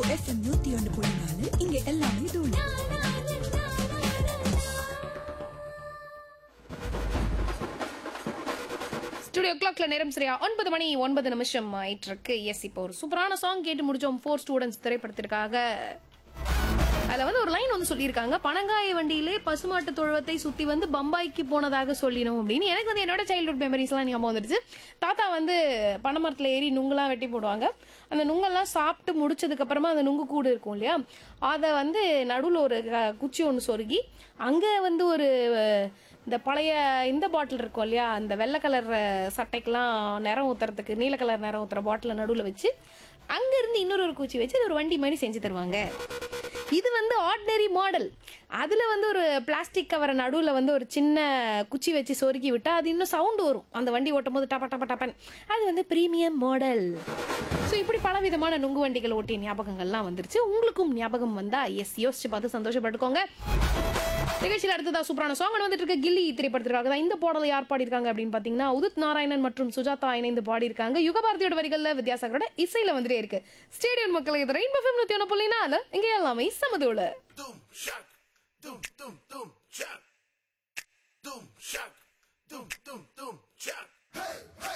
FM நூத்தி ஒன்று புள்ளி நாலு இங்க எல்லாமே தூளு ஸ்டுடியோ கிளாக்ல நேரம் சரியா ஒன்பது மணி ஒன்பது நிமிஷம் ஆயிட்டு இருக்கு எஸ் இப்போ ஒரு சூப்பரான சாங் கேட்டு முடிச்சோம் ஃபோர் ஸ்டூடெண்ட்ஸ் திரைப்படத்திற்காக அதுல வந்து ஒரு லைன் வந்து சொல்லியிருக்காங்க பனங்காய வண்டியிலே பசுமாட்டு தொழுவத்தை சுத்தி வந்து பம்பாய்க்கு போனதாக சொல்லினோம் அப்படின்னு எனக்கு வந்து என்னோட சைல்ட்ஹுட் மெமரிஸ் எல்லாம் ஞாபகம் வந்துருச்சு தாத்தா வந்து பனைமரத்துல ஏறி நுங்கெல்லாம் வெட்டி போடுவாங்க அந்த நுங்கெல்லாம் சாப்பிட்டு முடிச்சதுக்கு அப்புறமா அந்த நுங்கு கூடு இருக்கும் இல்லையா அதை வந்து நடுவில் ஒரு க- குச்சி ஒன்று சொருகி அங்கே வந்து ஒரு அஹ், இந்த பழைய இந்த பாட்டில் இருக்கும் இல்லையா அந்த வெள்ளை கலர் சட்டைக்கெல்லாம் நிறம் ஊத்துறதுக்கு நீல கலர் நிறம் ஊத்துற பாட்டில் நடுவில் வச்சு அங்கேருந்து இன்னொரு ஒரு குச்சி வச்சு அது ஒரு வண்டி மாதிரி செஞ்சு தருவாங்க இது வந்து ஆர்டினரி மாடல் அதில் வந்து ஒரு பிளாஸ்டிக் கவரை நடுவில் வந்து ஒரு சின்ன குச்சி வச்சு சொருக்கி விட்டா அது இன்னும் சவுண்டு வரும் அந்த வண்டி ஓட்டும் போது டப்ப டப்ப டப்பன் அது வந்து ப்ரீமியம் மாடல் ஸோ இப்படி பல விதமான நுங்கு வண்டிகள் ஓட்டிய ஞாபகங்கள்லாம் வந்துருச்சு உங்களுக்கும் ஞாபகம் வந்தா எஸ் யோசிச்சு பார்த்து சந்தோஷப்பட்டுக்கோங்க நிகழ்ச்சியில் அடுத்ததா சூப்பரான சாங் வந்துட்டு இருக்க கில்லி திரைப்படத்திற்காக தான் இந்த பாடலை யார் பாடியிருக்காங்க அப்படின்னு பார்த்தீங்கன்னா உதித் நாராயணன் மற்றும் சுஜாதா இணைந்து பாடியிருக்காங்க யுகபாரதியோட வரிகள்ல வித்யாசாகரோட இசையில வந்துட்டே இருக்கு ஸ்டேடியம் மக்களுக்கு ரெயின்போ ஃபேம் நூத்தி ஒன்று புள்ளினால இங்கே எல்லாமே சமதோல Doom, shot,